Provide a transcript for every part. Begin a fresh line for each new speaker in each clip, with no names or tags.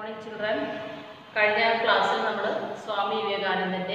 morning children കഴിഞ്ഞ ക്ലാസ്സിൽ നമ്മൾ സ്വാമി വിവേകാനന്ദൻ്റെ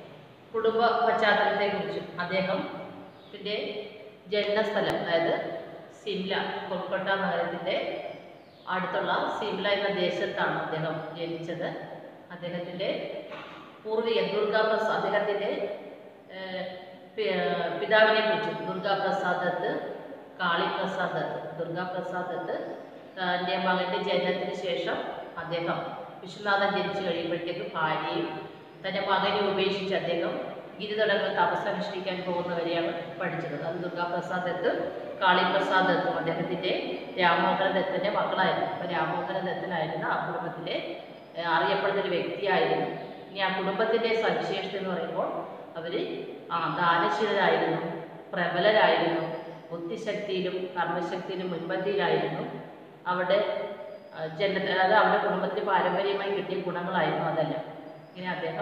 കുടുംബ പശ്ചാത്തലത്തെക്കുറിച്ചും അദ്ദേഹത്തിൻ്റെ ജന്മസ്ഥലം അതായത് സിംല കൊൽക്കട്ട നഗരത്തിൻ്റെ അടുത്തുള്ള സിംല എന്ന ദേശത്താണ് അദ്ദേഹം ജനിച്ചത് അദ്ദേഹത്തിൻ്റെ പൂർവികൻ ദുർഗാപ്രസാദ് അദ്ദേഹത്തിൻ്റെ ഏഹ്, പി- ഏഹ്, പിതാവിനെ കുറിച്ചും ദുർഗാപ്രസാദ് ദത്ത് കാളിപ്രസാദ് ദത്ത് ദുർഗാപ്രസാദ് ദത്ത് തൻ്റെ മകൻ്റെ ജനനത്തിന് ശേഷം അദ്ദേഹം വിശ്വനാഥൻ ജനിച്ചു കഴിയുമ്പോഴത്തേക്ക് ഭാര്യയും തൻ്റെ മകനെ ഉപേക്ഷിച്ച് അദ്ദേഹം ഗിരിതടങ്ങൾ തപസ്സനുഷ്ഠിക്കാൻ പോകുന്നവരെയാണ് പഠിച്ചത് അത് ദുർഗാപ്രസാദ് ദത്ത് കാളിപ്രസാദ് ദത്തും അദ്ദേഹത്തിൻ്റെ രാമോഹന ദത്തൻ്റെ മക്കളായിരുന്നു അപ്പോൾ രാമോഹന ദത്തനായിരുന്ന ആ കുടുംബത്തിലെ ഏഹ്, അറിയപ്പെടുന്ന ഒരു വ്യക്തിയായിരുന്നു ഇനി ആ കുടുംബത്തിൻ്റെ സവിശേഷത എന്ന് പറയുമ്പോൾ അവർ ആ ദാനശീലരായിരുന്നു പ്രബലരായിരുന്നു ബുദ്ധിശക്തിയിലും കർമ്മശക്തിയിലും മുൻപന്തിയിലായിരുന്നു അവിടെ ആ, ജന അതായത് അവരുടെ കുടുംബത്തിന് പാരമ്പര്യമായി കിട്ടിയ ഗുണങ്ങളായിരുന്നു അതെല്ലാം ഇങ്ങനെ അദ്ദേഹം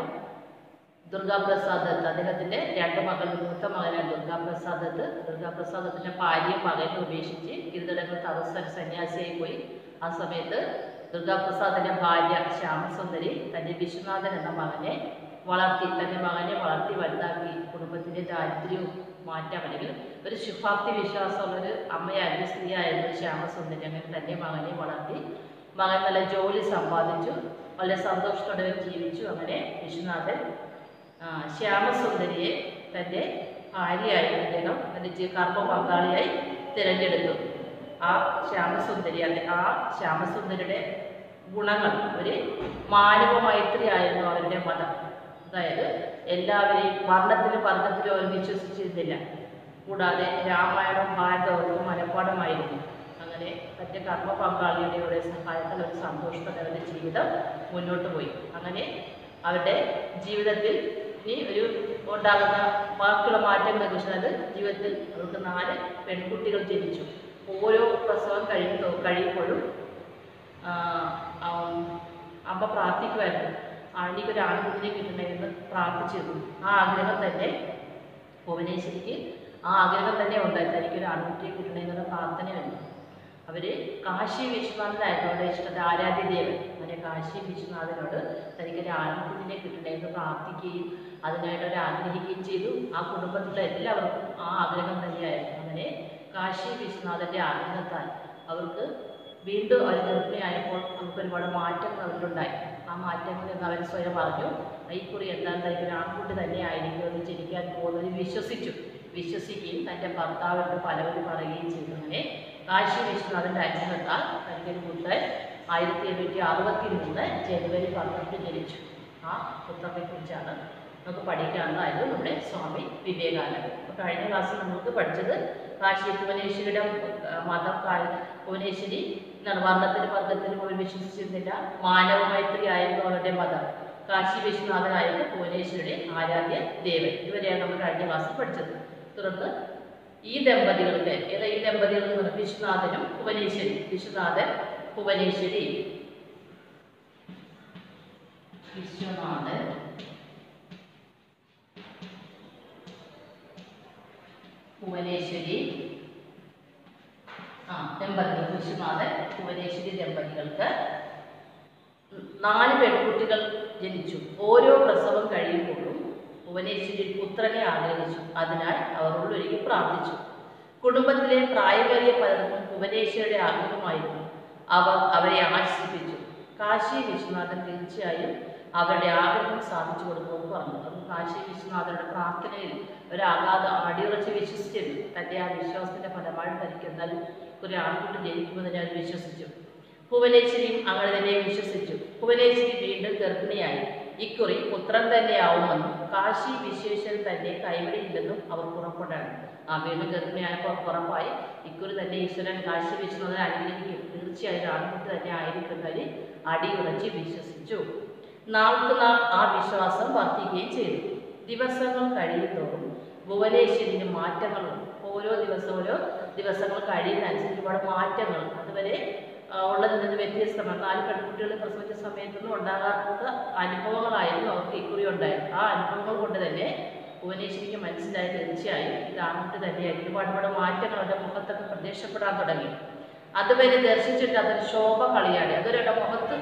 ദുർഗാപ്രസാദ് ദത്ത് അദ്ദേഹത്തിൻ്റെ രണ്ട് മക്കൾ മൂത്ത മകനാണ് ദുർഗാപ്രസാദ് ദത്ത് ദുർഗാപ്രസാദ് ദത്തിൻ്റെ ഭാര്യയും മകനെ ഉപേക്ഷിച്ച് ഗിരിതടങ്ങൾ തപസ്സൻ സന്യാസിയായി പോയി ആ സമയത്ത് ദുർഗാപ്രസാദിൻ്റെ ഭാര്യ ശ്യാമസുന്ദരി തൻ്റെ വിശ്വനാഥൻ എന്ന മകനെ വളർത്തി തൻ്റെ മകനെ വളർത്തി വലുതാക്കി കുടുംബത്തിൻ്റെ ദാരിദ്ര്യവും മാറ്റാം അല്ലെങ്കിൽ ഒരു ശുഭാപ്തി വിശ്വാസമുള്ളൊരു അമ്മയായിരുന്നു സ്ത്രീയായിരുന്നു ശ്യാമസുന്ദരി അങ്ങനെ തൻ്റെ മകനെ വളർത്തി മകൻ നല്ല ജോലി സമ്പാദിച്ചു വളരെ സന്തോഷത്തോടെ അവർ ജീവിച്ചു അങ്ങനെ വിശ്വനാഥൻ ആ, ശ്യാമസുന്ദരിയെ തൻ്റെ ഭാര്യയായി അദ്ദേഹം തൻ്റെ ജീ- കർമ്മ പങ്കാളിയായി തിരഞ്ഞെടുത്തു ആ ശ്യാമസുന്ദരി അല്ലെ ആ ശ്യാമസുന്ദരിയുടെ ഗുണങ്ങൾ ഒരു മാനവ മൈത്രിയായിരുന്നു അവരുടെ മതം അതായത് എല്ലാവരെയും വർണ്ണത്തിലും വർഗത്തിലും അവർ വിശ്വസിച്ചിരുന്നില്ല കൂടാതെ രാമായണവും ഭാരതവും മനഃപ്പാടമായിരുന്നു അങ്ങനെ തൻ്റെ കർമ്മ പങ്കാളിയുടെ ഒരു സഹായത്താൽ ഒരു സന്തോഷത്തോടെ അവരുടെ ജീവിതം മുന്നോട്ട് പോയി അങ്ങനെ അവരുടെ ജീവിതത്തിൽ ഇനി ഒരു ഉണ്ടാകുന്ന ബാക്കിയുള്ള മാറ്റങ്ങളെ കുറിച്ച് അതായത് ജീവിതത്തിൽ അവർക്ക് നാല് പെൺകുട്ടികൾ ജനിച്ചു ഓരോ പ്രസവം കഴിയുമ്പോൾ കഴിയുമ്പോഴും ആ, ആ, അമ്മ പ്രാർത്ഥിക്കുമായിരുന്നു ആ, എനിക്കൊരു ആൺകുട്ടിനെ കിട്ടണമെന്ന് പ്രാർത്ഥിച്ചിരുന്നു ആ ആഗ്രഹം തന്നെ ഭുവനേശ്വരിക്ക് ആ ആഗ്രഹം തന്നെ ഉണ്ടായി തനിക്കൊരു ആൺകുട്ടിയെ കിട്ടണമെന്നുള്ള പ്രാർത്ഥനയായിരുന്നു അവർ കാശി വിശ്വനാഥനായിരുന്നു അവരുടെ ഇഷ്ടത്തെ ആരാധ്യദേവൻ അങ്ങനെ കാശി വിശ്വനാഥനോട് തനിക്കൊരു ആൺകുട്ടിനെ കിട്ടണമെന്ന് പ്രാർത്ഥിക്കുകയും അതിനായിട്ട് അവർ ആഗ്രഹിക്കുകയും ചെയ്തു ആ കുടുംബത്തിലെ എല്ലാവർക്കും ആ ആഗ്രഹം തന്നെയായിരുന്നു അങ്ങനെ കാശി വിശ്വനാഥൻ്റെ ആഗ്രഹത്താൽ അവർക്ക് വീണ്ടും അവർ ഗർഭിണിയായപ്പോൾ നമുക്ക് ഒരുപാട് മാറ്റങ്ങൾ അവരിലുണ്ടായി ആ മാറ്റങ്ങൾ എന്ന് അവർ സ്വയം പറഞ്ഞു ഈക്കുറി എന്താണ് തനിക്കൊരു ആൺകുട്ടി തന്നെ ആയിരിക്കും എന്ന് ജനിക്കാൻ പോകുന്നത് വിശ്വസിച്ചു വിശ്വസിക്കുകയും തൻ്റെ ഭർത്താവിനോട് പലവരും പറയുകയും ചെയ്തു അങ്ങനെ കാശി വിശ്വനാഥൻ്റെ അനുഗ്രഹത്താൽ തനിക്കൊരു പുത്രൻ ആയിരത്തി എണ്ണൂറ്റി അറുപത്തി മൂന്ന് ജനുവരി പന്ത്രണ്ട് ജനിച്ചു ആ പുത്രനെ കുറിച്ചാണ് നമുക്ക് പഠിക്കാവുന്നതായത് നമ്മുടെ സ്വാമി വിവേകാനന്ദൻ അപ്പോൾ കഴിഞ്ഞ ക്ലാസ്സിൽ നമുക്ക് പഠിച്ചത് കാശി ഭുവനേശ്വരിയുടെ ആ, മതം കാ- ഭുവനേശ്വരി എന്താണ് വർണ്ണത്തിലും വർഗത്തിലും അവർ വിശ്വസിച്ചിരുന്നില്ല മാനവ മൈത്രി ആയിരുന്നു അവരുടെ മതം കാശി വിശ്വനാഥനായിരുന്നു ഭുവനേശ്വരിയുടെ ആരാധ്യ ദേവൻ ഇവരെയാണ് നമ്മൾ കഴിഞ്ഞ ക്ലാസ്സിൽ പഠിച്ചത് തുടർന്ന് ഈ ദമ്പതികളുടെ ഏതാ ഈ ദമ്പതികൾ എന്ന് പറഞ്ഞാൽ വിശ്വനാഥനും ഭുവനേശ്വരി വിശ്വനാഥൻ ഭുവനേശ്വരി വിശ്വനാഥൻ ഭുവനേശ്വരി ആ ദമ്പതികൾ വിശ്വനാഥൻ ഭുവനേശ്വരി ദമ്പതികൾക്ക് നാല് പെൺകുട്ടികൾ ജനിച്ചു ഓരോ പ്രസവം കഴിയുമ്പോഴും ഭുവനേശ്വരി പുത്രനെ ആഗ്രഹിച്ചു അതിനായി അവർ ഉള്ളൊരുക്കി പ്രാർത്ഥിച്ചു കുടുംബത്തിലെ പ്രായമേറിയ പലർക്കും ഭുവനേശ്വരിയുടെ ആഗ്രഹമായിരുന്നു അവർ അവരെ ആശ്രയിപ്പിച്ചു കാശി വിശ്വനാഥൻ തീർച്ചയായും അവരുടെ ആഗ്രഹം സാധിച്ചു കൊടുക്കുമെന്ന് പറഞ്ഞു അത് കാശി വിശ്വനാഥരുടെ പ്രാർത്ഥനയിൽ ഒരു അഗാധ അടിയുറച്ച് വിശ്വസിച്ചിരുന്നു തൻ്റെ ആ വിശ്വാസത്തിന്റെ ഫലമായി തനിക്ക് എന്നാലും ഒരു ആൺകുട്ടി ജനിക്കുമെന്ന് ഞാൻ വിശ്വസിച്ചു ഭുവനേശ്വരിയും അങ്ങനെ തന്നെ വിശ്വസിച്ചു ഭുവനേശ്വരി വീണ്ടും ഗർഭിണിയായി ഇക്കുറി പുത്രൻ തന്നെയാവുമെന്നും കാശി വിശ്വേശ്വരൻ തന്നെ കൈവിടിയില്ലെന്നും അവർ പുറപ്പെടാണ് ആ വീണ്ടും ഗർഭിണിയായപ്പോൾ ഉറപ്പായി ഇക്കുറി തന്നെ ഈശ്വരൻ കാശി വിശ്വനാഥൻ അനുഗ്രഹിക്കും തീർച്ചയായും ആൺകുട്ടി തന്നെ ആയിരിക്കുന്നതിൽ അടിയുറച്ച് വിശ്വസിച്ചു നാൾക്ക് നാൾ ആ വിശ്വാസം വർദ്ധിക്കുകയും ചെയ്തു ദിവസങ്ങൾ കഴിയുന്തോറും ഭുവനേശ്വരിന് മാറ്റങ്ങളുണ്ട് ഓരോ ദിവസം ഓരോ ദിവസങ്ങൾ കഴിയുന്നതനുസരിച്ച് ഒരുപാട് മാറ്റങ്ങൾ അതുവരെ ആ, ഉള്ളതിൽ നിന്ന് വ്യത്യസ്തമാണ് നാല് പെൺകുട്ടികൾ പ്രസവിച്ച സമയത്തൊന്നും ഉണ്ടാകാത്ത അനുഭവങ്ങളായിരുന്നു അവർക്ക് ഇക്കുറി ഉണ്ടായത് ആ അനുഭവങ്ങൾ കൊണ്ട് തന്നെ ഭുവനേശ്വരിക്ക് മനസ്സിലായി തീർച്ചയായും ഇത് ആൺകുട്ടി തന്നെയായിരിക്കും ഒരുപാട് ഒരുപാട് മാറ്റങ്ങൾ അവരുടെ മുഖത്തൊക്കെ പ്രത്യക്ഷപ്പെടാൻ തുടങ്ങി അതുവരെ ദർശിച്ചിട്ട് അതൊരു ശോഭ കളിയാണ് അതൊരു മുഖത്ത്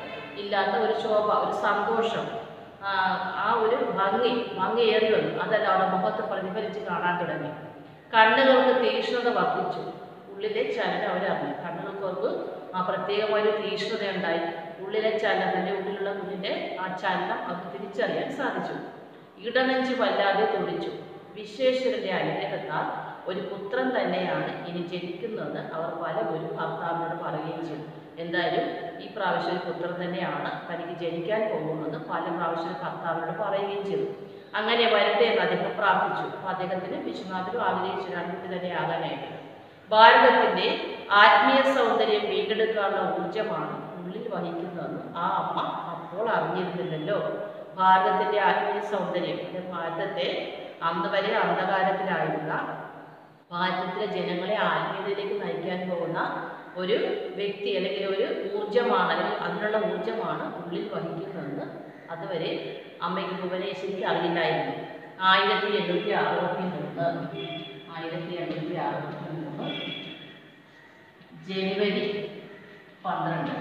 ഇല്ലാത്ത ഒരു ശോഭ ഒരു സന്തോഷം ആ, ആ ഒരു ഭംഗി ഭംഗിയേറി വന്നു അതെല്ലാം അവിടെ മുഖത്ത് പ്രതിഫലിച്ച് കാണാൻ തുടങ്ങി കണ്ണുകൾക്ക് തീക്ഷ്ണത വർദ്ധിച്ചു ഉള്ളിലെ ചലനം അവരറിഞ്ഞു കണ്ണുകൾക്ക് അവർക്ക് ആ പ്രത്യേകമായ ഒരു തീക്ഷ്ണതയുണ്ടായി ഉള്ളിലെ ചലനം തൻ്റെ ഉള്ളിലുള്ള കുഞ്ഞിൻ്റെ ആ ചലനം അവർക്ക് തിരിച്ചറിയാൻ സാധിച്ചു ഇടനെഞ്ച് വല്ലാതെ തുടിച്ചു വിശ്വേശ്വരന്റെ അനുഗ്രഹത്താൽ ഒരു പുത്രൻ തന്നെയാണ് ഇനി ജനിക്കുന്നതെന്ന് അവർ പലവരും ഭർത്താവിനോട് പറയുകയും ചെയ്തു എന്തായാലും ഈ പ്രാവശ്യം ഒരു പുത്രൻ തന്നെയാണ് തനിക്ക് ജനിക്കാൻ പോകുന്നത് പല പ്രാവശ്യം ഭർത്താവിനോട് പറയുകയും ചെയ്തു അങ്ങനെ വരട്ടെ എന്ന് അദ്ദേഹം പ്രാർത്ഥിച്ചു അപ്പോൾ അദ്ദേഹത്തിന് വിശ്വനാഥനും ആഗ്രഹിച്ചു രണ്ടുപേർ തന്നെ ആകാനായിട്ട് ഭാരതത്തിന്റെ ആത്മീയ സൗന്ദര്യം വീണ്ടെടുക്കാനുള്ള ഊർജമാണ് ഉള്ളിൽ വഹിക്കുന്നതെന്ന് ആ അമ്മ അപ്പോൾ അറിഞ്ഞിരുന്നില്ലല്ലോ ഭാരതത്തിന്റെ ആത്മീയ സൗന്ദര്യം അത് ഭാരതത്തെ അന്ന് വരെ അന്ധകാരത്തിലായിരുന്ന ഭാരതത്തിലെ ജനങ്ങളെ ആത്മീയതയിലേക്ക് നയിക്കാൻ പോകുന്ന ഒരു വ്യക്തി അല്ലെങ്കിൽ ഒരു ഊർജമാണ് അല്ലെങ്കിൽ അതിനുള്ള ഊർജമാണ് ഉള്ളിൽ വഹിക്കുന്നതെന്ന് അതുവരെ അമ്മയ്ക്ക് ഭുവനേശ്വരിക്ക് അറിയില്ലായിരുന്നു ആയിരത്തി എണ്ണൂറ്റി അറുപത്തി മൂന്ന് ആയിരത്തി എണ്ണൂറ്റി അറുപത്തി മൂന്ന് ജനുവരി പന്ത്രണ്ട്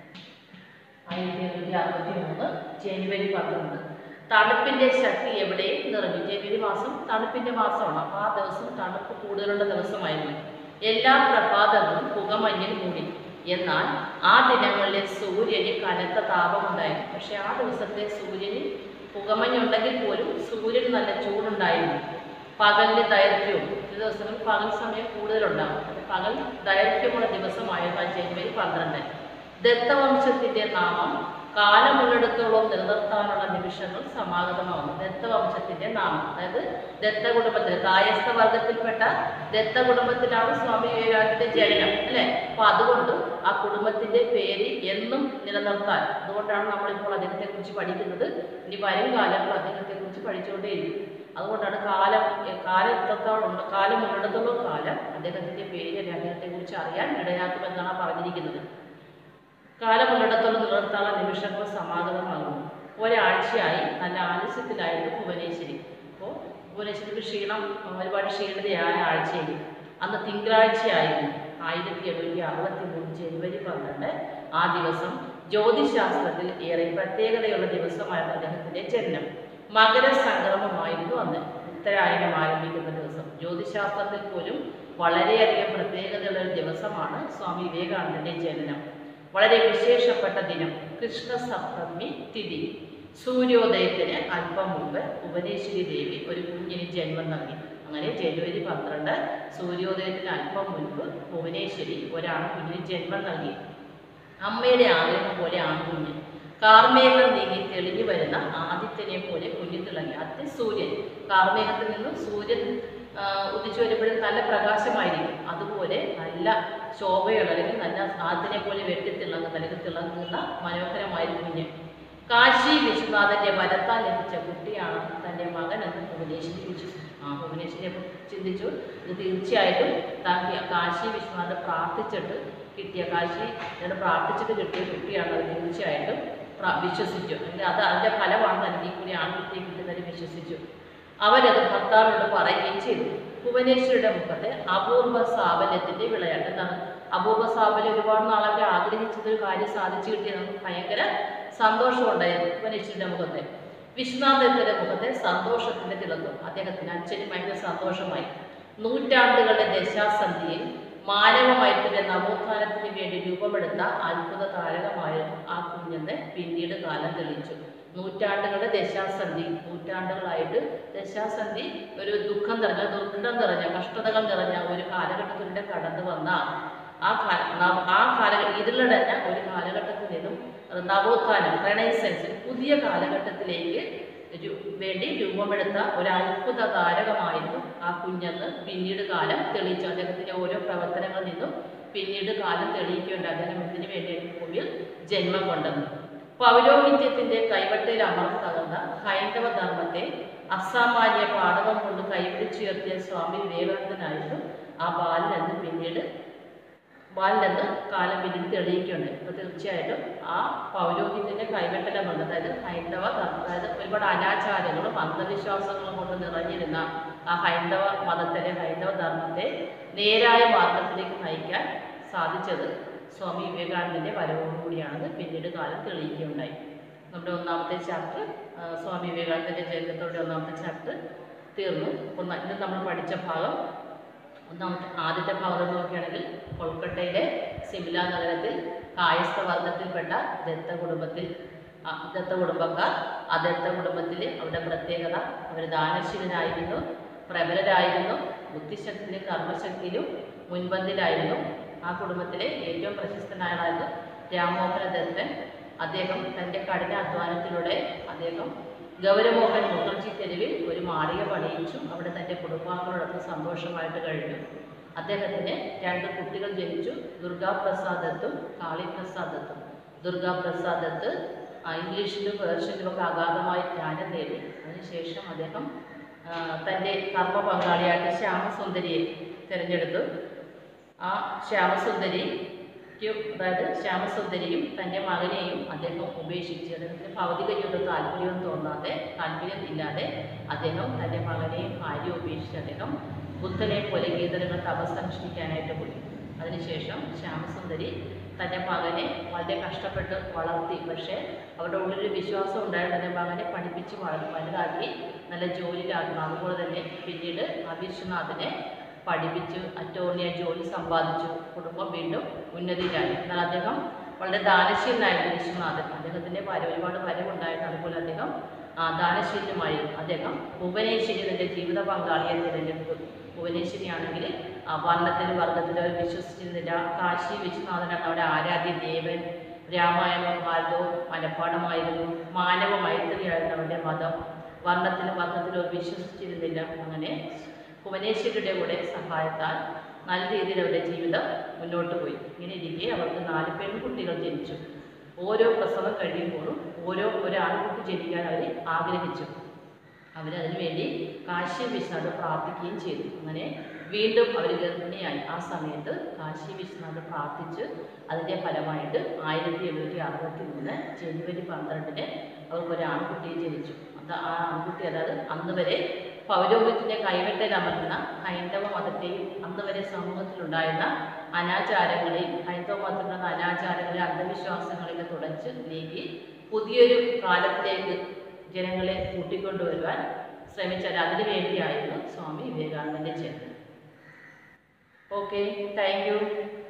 ആയിരത്തി എണ്ണൂറ്റി അറുപത്തി മൂന്ന് ജനുവരി പന്ത്രണ്ട് തണുപ്പിന്റെ ശക്തി എവിടെയും നിറഞ്ഞു ജനുവരി മാസം തണുപ്പിന്റെ മാസമാണ് അപ്പോൾ ആ ദിവസം തണുപ്പ് കൂടുതലുള്ള ദിവസമായിരുന്നു എല്ലാ പ്രഭാതങ്ങളും പുകമഞ്ഞിൽ മൂടി എന്നാൽ ആ ദിനങ്ങളിലെ സൂര്യന് കനത്ത താപമുണ്ടായിരുന്നു പക്ഷെ ആ ദിവസത്തെ സൂര്യന് പുകമഞ്ഞുണ്ടെങ്കിൽ പോലും സൂര്യന് നല്ല ചൂടുണ്ടായിരുന്നു പകലിന് ദൈർഘ്യവും ചില ദിവസങ്ങളിൽ പകൽ സമയം കൂടുതലുണ്ടാകും അത് പകൽ ദൈർഘ്യമുള്ള ദിവസമായിരുന്നു ആ ജനുവരി പന്ത്രണ്ട് ദത്തവംശത്തിന്റെ നാമം കാലമുള്ളിടത്തോളം നിലനിർത്താനുള്ള നിമിഷങ്ങൾ സമാഗതമാവുന്നു ദത്തവംശത്തിന്റെ നാമം അതായത് ദത്ത കുടുംബത്തിൽ കായസ്ഥ വർഗത്തിൽപ്പെട്ട ദത്ത കുടുംബത്തിലാണ് സ്വാമി വിവേകാനന്ദന്റെ ജനനം അല്ലെ അപ്പൊ അതുകൊണ്ട് ആ കുടുംബത്തിന്റെ പേര് എന്നും നിലനിർത്താൻ അതുകൊണ്ടാണ് നമ്മളിപ്പോൾ അദ്ദേഹത്തെ കുറിച്ച് പഠിക്കുന്നത് ഇനി വരും കാലങ്ങൾ അദ്ദേഹത്തെ കുറിച്ച് പഠിച്ചുകൊണ്ടേയിരിക്കും അതുകൊണ്ടാണ് കാലം കാലത്തോളം കാലം ഉള്ളിടത്തോളം കാലം അദ്ദേഹത്തിന്റെ പേര് അല്ലെങ്കിൽ അദ്ദേഹത്തെ കുറിച്ച് അറിയാൻ ഇടയാക്കുമെന്നാണ് പറഞ്ഞിരിക്കുന്നത് കാലമുള്ളിടത്തോളം നിലനിർത്താനുള്ള നിമിഷങ്ങൾ സമാഗതമാകുന്നു ഒരാഴ്ചയായി നല്ല ആലസ്യത്തിലായിരുന്നു ഭുവനേശ്വരി അപ്പോൾ ഭുവനേശ്വരിക്ക് ക്ഷീണം ഒരുപാട് ക്ഷീണിതയായ ആഴ്ചയിൽ അന്ന് തിങ്കളാഴ്ചയായിരുന്നു ആയിരത്തി എണ്ണൂറ്റി അറുപത്തി മൂന്ന് ജനുവരി പന്ത്രണ്ട് ആ ദിവസം ജ്യോതിശാസ്ത്രത്തിൽ ഏറെ പ്രത്യേകതയുള്ള ദിവസമായിരുന്നു അദ്ദേഹത്തിന്റെ ജനനം മകരസംക്രമമായിരുന്നു അന്ന് ഉത്തരായനം ആരംഭിക്കുന്ന ദിവസം ജ്യോതിശാസ്ത്രത്തിൽ പോലും വളരെയധികം പ്രത്യേകതയുള്ള ഒരു ദിവസമാണ് സ്വാമി വിവേകാനന്ദന്റെ ജനനം വളരെ വിശേഷപ്പെട്ട ദിനം കൃഷ്ണ സപ്തമി തിഥി സൂര്യോദയത്തിന് അല്പം മുമ്പ് ഭുവനേശ്വരി ദേവി ഒരു കുഞ്ഞിന് ജന്മം നൽകി അങ്ങനെ ജനുവരി പന്ത്രണ്ട് സൂര്യോദയത്തിന് അല്പം മുൻപ് ഭുവനേശ്വരി ഒരാണ് കുഞ്ഞിന് ജന്മം നൽകി അമ്മയുടെ ആഗ്രഹം പോലെ ആൺകുഞ്ഞ് കാർമേഘം നീങ്ങി തെളിഞ്ഞു വരുന്ന ആദിത്യനെ പോലെ കുഞ്ഞു തിളങ്ങി അത് സൂര്യൻ കാർമേഘത്തിൽ നിന്നും സൂര്യൻ ആ, ഉദിച്ചു വരുമ്പോഴും നല്ല പ്രകാശമായിരിക്കും അതുപോലെ നല്ല ശോഭയുള്ള അല്ലെങ്കിൽ നല്ല ആദിനെ പോലെ വെട്ടിത്തിളങ്ങുന്ന അല്ലെങ്കിൽ തിളങ്ങുന്ന മനോഹരമായ ഒരു കുഞ്ഞ് കാശി വിശ്വനാഥന്റെ വരത്താൽ ലഭിച്ച കുട്ടിയാണ് തൻ്റെ മകൻ എന്ന് ഭുവനേശ്വരി വിശ്വസിച്ചു ആ ഭുവനേശ്വരി അപ്പോൾ ചിന്തിച്ചു ഇത് തീർച്ചയായിട്ടും താൻ കാശി വിശ്വനാഥ് പ്രാർത്ഥിച്ചിട്ട് കിട്ടിയ കാശി എന്നോട് പ്രാർത്ഥിച്ചിട്ട് കിട്ടിയ കുട്ടിയാണ് അത് തീർച്ചയായിട്ടും പ്ര- വിശ്വസിച്ചു അല്ലെങ്കിൽ അത് അതിൻ്റെ ഫലമാണ് തനിക്ക് ഈ കൂടി ആൺകുട്ടിയെ കിട്ടുന്നത് വിശ്വസിച്ചു അവരത് ഭർത്താവിനോട് പറയുകയും ചെയ്തു ഭുവനേശ്വരിയുടെ മുഖത്തെ അപൂർവ സാഫല്യത്തിന്റെ വിളയാട്ട് എന്താണ് അപൂർവ സാഫല്യം ഒരുപാട് നാളൊക്കെ ആഗ്രഹിച്ചതൊരു കാര്യം സാധിച്ചു കിട്ടിയത് നമുക്ക് ഭയങ്കര സന്തോഷമുണ്ടായിരുന്നു ഭുവനേശ്വരിയുടെ മുഖത്തെ വിശ്വനാഥത്തിന്റെ മുഖത്തെ സന്തോഷത്തിന്റെ തിളക്കം അദ്ദേഹത്തിന് അച്ഛനും ഭയങ്കര സന്തോഷമായി നൂറ്റാണ്ടുകളുടെ ദശാസന്ധിയിൽ മാനവമയത്തിന്റെ നവോത്ഥാനത്തിന് വേണ്ടി രൂപമെടുത്ത അത്ഭുത താരകമായിരുന്നു ആ കുഞ്ഞെന്ന് പിന്നീട് കാലം തെളിയിച്ചു നൂറ്റാണ്ടുകളുടെ ദശാസന്ധി നൂറ്റാണ്ടുകളായിട്ട് ദശാസന്ധി ഒരു ദുഃഖം നിറഞ്ഞ ദുർഗന്ധം നിറഞ്ഞ കഷ്ടതകൾ നിറഞ്ഞ ഒരു കാലഘട്ടത്തിലൂടെ കടന്നു വന്ന ആ കാല നവ- ആ കാല ഇതിലടഞ്ഞ ഒരു കാലഘട്ടത്തിൽ നിന്നും നവോത്ഥാനം റെണൈസൻസ് പുതിയ കാലഘട്ടത്തിലേക്ക് രു- വേണ്ടി രൂപമെടുത്ത ഒരു അത്ഭുത താരകമായിരുന്നു ആ കുഞ്ഞെന്ന് പിന്നീട് കാലം തെളിയിച്ചു അദ്ദേഹത്തിന്റെ ഓരോ പ്രവർത്തനങ്ങളിൽ നിന്നും പിന്നീട് കാലം തെളിയിക്കേണ്ട അദ്ദേഹം ഇതിനു വേണ്ടിയാണ് ഭൂമിയിൽ ജന്മം കൊണ്ടത് പൗരോഹിത്യത്തിന്റെ കൈവട്ടയിൽ അമർന്നു തകർന്ന ഹൈന്ദവ ധർമ്മത്തെ അസാമാന്യ പാടവം കൊണ്ട് കൈപിടിച്ചുയർത്തിയ സ്വാമി വിവേകാനന്ദനായിരുന്നു ആ ബാലനെന്ന് പിന്നീട് ബാലനെന്ന് കാലം പിന്നീട് തെളിയിക്കുകയുണ്ട് അപ്പോൾ തീർച്ചയായിട്ടും ആ പൗരോഹിത്യത്തിന്റെ കൈവെട്ടലമുണ്ട് അതായത് ഹൈന്ദവ ധർമ്മം അതായത് ഒരുപാട് അനാചാരങ്ങളും അന്ധവിശ്വാസങ്ങളും കൊണ്ട് നിറഞ്ഞിരുന്ന ആ ഹൈന്ദവ മതത്തിലെ ഹൈന്ദവ ധർമ്മത്തെ നേരായ മാർഗത്തിലേക്ക് നയിക്കാൻ സാധിച്ചത് സ്വാമി വിവേകാനന്ദൻ്റെ വരവോടുകൂടിയാണത് പിന്നീട് കാലം തെളിയിക്കുകയുണ്ടായി നമ്മുടെ ഒന്നാമത്തെ ചാപ്റ്റർ സ്വാമി വിവേകാനന്ദൻ്റെ ജന്മത്തോടെ ഒന്നാമത്തെ ചാപ്റ്റർ തീർന്നു ഒന്ന് ഇന്ന് നമ്മൾ പഠിച്ച ഭാഗം ഒന്നാമത്തെ ആദ്യത്തെ ഭാഗം നോക്കുകയാണെങ്കിൽ കൊൽക്കട്ടയിലെ സിംല നഗരത്തിൽ കായസ്ഥ വർഗത്തിൽപ്പെട്ട ദത്ത കുടുംബത്തിൽ ആ, ദത്ത കുടുംബക്കാർ ആ ദത്ത കുടുംബത്തിൽ അവരുടെ പ്രത്യേകത അവർ ദാനശീലനായിരുന്നു പ്രബലരായിരുന്നു ബുദ്ധിശക്തിയിലും കർമ്മശക്തിയിലും മുൻപന്തിലായിരുന്നു ആ കുടുംബത്തിലെ ഏറ്റവും പ്രശസ്തനായ ആളായിരുന്നു രാമമോഹന ദത്തൻ അദ്ദേഹം തൻ്റെ കഠിന അധ്വാനത്തിലൂടെ അദ്ദേഹം ഗൗരമോഹൻ മുഖർജി തെരുവിൽ ഒരു മാളിക പണിയിച്ചു അവിടെ തൻ്റെ കുടുംബാംഗങ്ങളോടൊപ്പം സന്തോഷമായിട്ട് കഴിഞ്ഞു അദ്ദേഹത്തിന് രണ്ട് കുട്ടികൾ ജനിച്ചു ദുർഗാപ്രസാദ് ദത്തും കാളിപ്രസാദ് ദത്തും ദുർഗാപ്രസാദ് ദത്ത് ആ, ഇംഗ്ലീഷിലും പേർഷ്യനിലും ഒക്കെ അഗാധമായി ജ്ഞാനം നേടി അതിനുശേഷം അദ്ദേഹം ആ, തൻ്റെ കർമ്മ പങ്കാളിയായിട്ട് ശ്യാമസുന്ദരിയെ തിരഞ്ഞെടുത്തു ആ ശ്യാമസുന്ദരിക്കും അതായത് ശ്യാമസുന്ദരിയും തൻ്റെ മകനെയും അദ്ദേഹം ഉപേക്ഷിച്ച് അദ്ദേഹത്തിന് ഭൗതിക ജീവിതം താല്പര്യം തോന്നാതെ താല്പര്യം ഇല്ലാതെ അദ്ദേഹം തൻ്റെ മകനെയും ഭാര്യയും ഉപേക്ഷിച്ച് അദ്ദേഹം ബുദ്ധനെ പോലെ ഗീതങ്ങൾ തപസ്സനുഷ്ഠിക്കാനായിട്ട് പോയി അതിനുശേഷം ശ്യാമസുന്ദരി തൻ്റെ മകനെ വളരെ കഷ്ടപ്പെട്ട് വളർത്തി പക്ഷേ അവരുടെ ഉള്ളിലൊരു വിശ്വാസം ഉണ്ടായിരുന്നു തൻ്റെ മകനെ പഠിപ്പിച്ച് വളർത്തി വലുതാക്കി നല്ല ജോലിയിലാക്കണം അതുപോലെ തന്നെ പിന്നീട് ആ വിശ്വനാഥിനെ പഠിപ്പിച്ചു അറ്റോർണിയ ജോലി സമ്പാദിച്ചു കുടുംബം വീണ്ടും ഉന്നതിയിലായി എന്നാൽ അദ്ദേഹം വളരെ ദാനശീലനായിരുന്നു വിശ്വനാഥൻ അദ്ദേഹത്തിൻ്റെ വര ഒരുപാട് വരവുണ്ടായിരുന്നു അതുപോലെ അദ്ദേഹം ആ, ദാനശീലനുമായി അദ്ദേഹം ഭുവനേശ്വരി തൻ്റെ ജീവിത പങ്കാളിയെ തിരഞ്ഞെടുത്തു ഭുവനേശ്വരി ആണെങ്കിൽ വർണ്ണത്തിലും വർഗത്തിലും വിശ്വസിച്ചിരുന്നില്ല കാശി വിശ്വനാഥനാണ് അവിടെ ആരാധ്യ ദേവൻ രാമായണവും ഭാരതവും മനഃപ്പാടമായിരുന്നു മാനവ മൈത്രിയായിരുന്നു അവരുടെ മതം വർണ്ണത്തിലും വർഗത്തിലും വിശ്വസിച്ചിരുന്നില്ല അങ്ങനെ ഭുവനേശ്വരിയുടെ കൂടെ സഹായത്താൽ നല്ല രീതിയിൽ അവരുടെ ജീവിതം മുന്നോട്ട് പോയി ഇങ്ങനെ ഇരിക്കെ അവർക്ക് നാല് പെൺകുട്ടികൾ ജനിച്ചു ഓരോ പ്രസവം കഴിയുമ്പോഴും ഓരോ ഒരു ആൺകുട്ടി ജനിക്കാൻ അവർ ആഗ്രഹിച്ചു അവരതിനു വേണ്ടി കാശി വിശ്വനാഥ് പ്രാർത്ഥിക്കുകയും ചെയ്തു അങ്ങനെ വീണ്ടും അവർ ഗർഭിണിയായി ആ സമയത്ത് കാശി വിശ്വനാഥ് പ്രാർത്ഥിച്ച് അതിൻ്റെ ഫലമായിട്ട് ആയിരത്തി എണ്ണൂറ്റി അറുപത്തി മൂന്ന് ജനുവരി പന്ത്രണ്ടിന് അവർക്കൊരു ആൺകുട്ടിയെ ജനിച്ചു അത് ആ ആൺകുട്ടി അതായത് അന്ന് വരെ പൗരോഹിത്യത്തിൻ്റെ കൈവെട്ടലമർന്ന ഹൈന്ദവ മതത്തെയും അന്ന് വരെ സമൂഹത്തിലുണ്ടായിരുന്ന അനാചാരങ്ങളെയും ഹൈന്ദവ മതത്തിലുള്ള അനാചാരങ്ങളെ അന്ധവിശ്വാസങ്ങളെയൊക്കെ തുടച്ച് നീക്കി പുതിയൊരു കാലത്തിലേക്ക് ജനങ്ങളെ കൂട്ടിക്കൊണ്ടുവരുവാൻ ശ്രമിച്ചാൽ അതിനു വേണ്ടിയായിരുന്നു സ്വാമി വിവേകാനന്ദൻ്റെ ജന്മം ഓക്കെ താങ്ക് യു